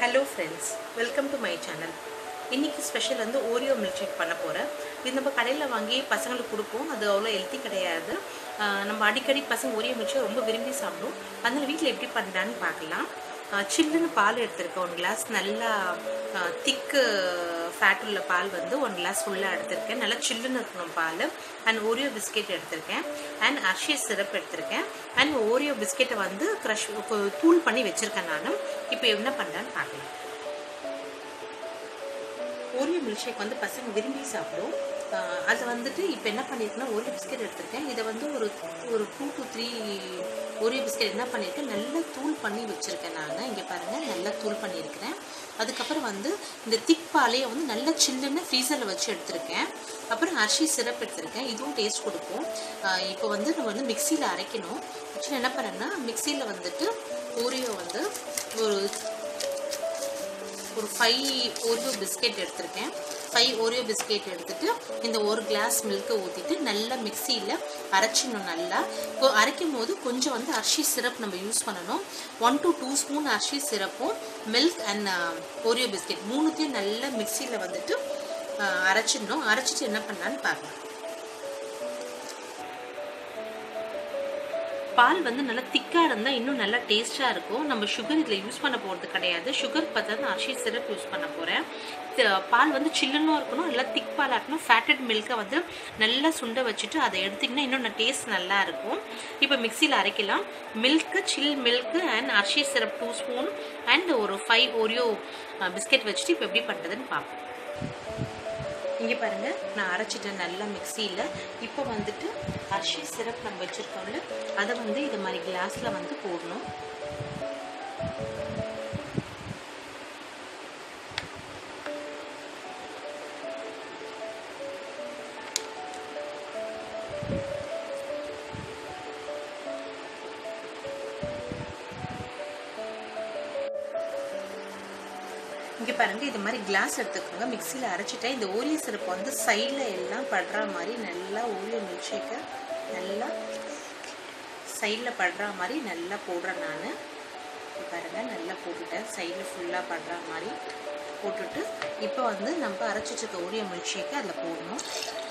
hello friends welcome to my channel இன்றைக்கி special வந்து Oreo milkshake பண்ண போகிறேன் இது நம்ம கடையில் வாங்கி பசங்களுக்கு கொடுப்போம் அது அவ்வளோ ஹெல்த்தி கிடையாது ஆஹ் நம்ம அடிக்கடி பசங்க ஓரியோ மில்க் ஷேக் ரொம்ப விரும்பி சாப்பிடும் அதனால் வீட்டில் எப்படி பண்ணுறான்னு பார்க்கலாம் ஆஹ் சில்லுன்னு பால் எடுத்திருக்கேன் ஒன் கிளாஸ் நல்லா திக்கு ஃபேட் உள்ள பால் வந்து ஒன் கிளாஸ் ஃபுல்லாக எடுத்திருக்கேன் நல்லா சில்லுன்னு இருக்கணும் பால் அண்ட் ஓரியோ பிஸ்கெட் எடுத்திருக்கேன் அண்ட் அர்ஷி சிரப் எடுத்திருக்கேன் அண்ட் ஓரியோ பிஸ்கெட்டை வந்து க்ரஷ் தூள் பண்ணி வச்சுருக்கேன் நான் இப்போ என்ன பண்ணுறேன்னு பார்க்கலாம் ஓரியோ மில்க் ஷேக் வந்து பசங்க விரும்பி சாப்பிடும் ஆஹ் அது வந்துட்டு இப்போ என்ன பண்ணியிருக்கேன்னா ஓரியோ பிஸ்கெட் எடுத்திருக்கேன் இதை வந்து ஒரு ஒரு two to three Oreo biscuit என்ன பண்ணியிருக்கேன் நல்லா தூள் பண்ணி வச்சுருக்கேன் நான் இங்கே பாருங்கள் நல்லா தூள் பண்ணியிருக்கிறேன் அதுக்கப்புறம் வந்து இந்த திக் பாலையை வந்து நல்லா சில்லுன்னு ஃப்ரீசரில் வச்சு எடுத்திருக்கேன் அப்புறம் அரிசி சிரப் எடுத்திருக்கேன் இதுவும் டேஸ்ட் கொடுக்கும் ஆஹ் இப்போ வந்து நம்ம வந்து மிக்சியில் அரைக்கணும் ஆக்சுவலி என்ன பண்ணேன்னா மிக்சியில் வந்துட்டு ஓரியோ வந்து ஒரு ஒரு ஃபைவ் ஓரியோ பிஸ்கெட் எடுத்திருக்கேன் ஃபைவ் ஓரியோ பிஸ்கெட் எடுத்துட்டு இந்த ஒரு கிளாஸ் மில்க்கை ஊற்றிட்டு நல்லா மிக்சியில் அரைச்சிடணும் நல்லா இப்போ அரைக்கும் போது கொஞ்சம் வந்து அரிசி சிரப் நம்ம யூஸ் பண்ணணும் one to two spoon Hershey சிரப்பும் மில்க் அண்ட் ஓரியோ பிஸ்கெட் மூணுத்தையும் நல்லா மிக்சியில் வந்துட்டு அஹ், அரைச்சிடணும் அரைச்சிட்டு என்ன பண்ணலான்னு பார்க்கலாம் பால் வந்து நல்லா திக்காக இருந்தால் இன்னும் நல்லா டேஸ்ட்டாக இருக்கும் நம்ம சுகர் இதில் யூஸ் பண்ண போகிறது கிடையாது சுகர் பார்த்தா அரிசி சிரப் யூஸ் பண்ண போகிறேன் பால் வந்து சில்லுன்னும் இருக்கணும் நல்லா திக் பாலாக இருக்கணும் ஃபேட்டட் மில்கை வந்து நல்லா சுண்ட வச்சுட்டு அதை எடுத்திங்கன்னா இன்னும் டேஸ்ட் நல்லா இருக்கும் இப்போ மிக்சியில் அரைக்கலாம் milk chill milk and Hershey syrup two spoon and ஒரு ஃபைவ் ஓரியோ பிஸ்கெட் வச்சுட்டு இப்போ எப்படி பண்ணுறதுன்னு பார்ப்போம் இங்கே பாருங்கள் நான் அரைச்சிட்டேன் நல்லா மிக்சியில் இப்போ வந்துட்டு அரிசி சிரப் நம்ம வச்சுருக்கோம்ல அதை வந்து இது மாதிரி கிளாஸில் வந்து போடணும் இங்கே பாருங்கள் இது மாதிரி கிளாஸ் எடுத்துக்கோங்க மிக்சியில் அரைச்சிட்டேன் இந்த ஓரியோ சிரப் வந்து சைடில் எல்லாம் படுற மாதிரி நல்லா ஓரியோ மில்க் ஷேக்கை நல்லா சைடில் படுற மாதிரி நல்லா போடுறேன் நான் பாருங்கள் நல்லா போட்டுட்டேன் சைடில் ஃபுல்லாக படுற மாதிரி போட்டுட்டு இப்போ வந்து நம்ம அரைச்சி வச்சுருக்க ஓரியோ மில்க் ஷேக்கை அதில் போடணும்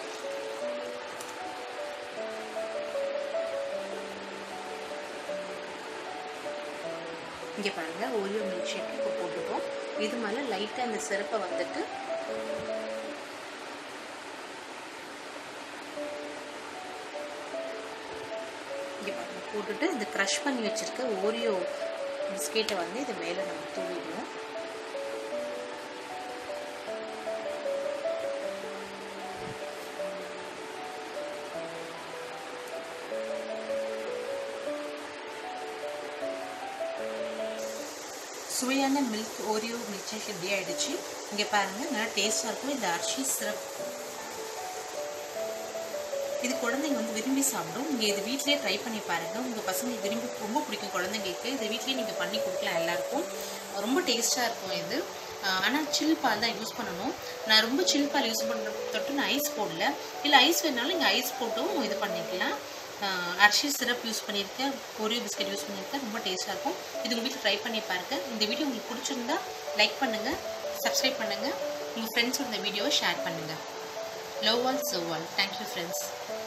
இங்கே பாருங்கள் ஓரியோ மில்க் ஷேக் இப்போ போட்டுட்டோம் இது மேலே லைட்டாக இந்த சிறப்பை வந்துட்டு இங்கே பாருங்கள் போட்டுட்டு இந்த க்ரஷ் பண்ணி வச்சுருக்க ஓரியோ பிஸ்கெட்டை வந்து இது மேலே நம்ம தூவிடணும் சுவையான milk Oreo milkshake ready ஆகிடுச்சு இங்கே பாருங்கள் நல்லா டேஸ்ட்டாக இருக்கும் இந்த அரிசி சிரப் இது குழந்தைங்க வந்து விரும்பி சாப்பிடும் நீங்கள் இது வீட்டிலே ட்ரை பண்ணி பாருங்கள் உங்கள் பசங்களுக்கு விரும்பி ரொம்ப பிடிக்கும் குழந்தைங்களுக்கு இது வீட்லேயே நீங்கள் பண்ணி கொடுக்கலாம் எல்லாருக்கும் ரொம்ப டேஸ்ட்டாக இருக்கும் இது ஆனால் சில் பால் தான் யூஸ் பண்ணணும் நான் ரொம்ப சில் பால் யூஸ் பண்ணுற தொட்டு நான் ஐஸ் போடல இல்லை ஐஸ் வேணாலும் நீங்கள் ஐஸ் போட்டும் இது பண்ணிக்கலாம் அரிசி சிரப் யூஸ் பண்ணியிருக்கேன் ஒரியோ பிஸ்கட் யூஸ் பண்ணியிருக்கேன் ரொம்ப டேஸ்ட்டாக இருக்கும் இது உங்கள் வீட்டில் ட்ரை பண்ணி பாருங்கள் இந்த வீடியோ உங்களுக்கு பிடிச்சிருந்தா லைக் பண்ணுங்கள் சப்ஸ்கிரைப் பண்ணுங்கள் உங்கள் ஃப்ரெண்ட்ஸோட இந்த வீடியோவை ஷேர் பண்ணுங்கள் love all serve all thank you friends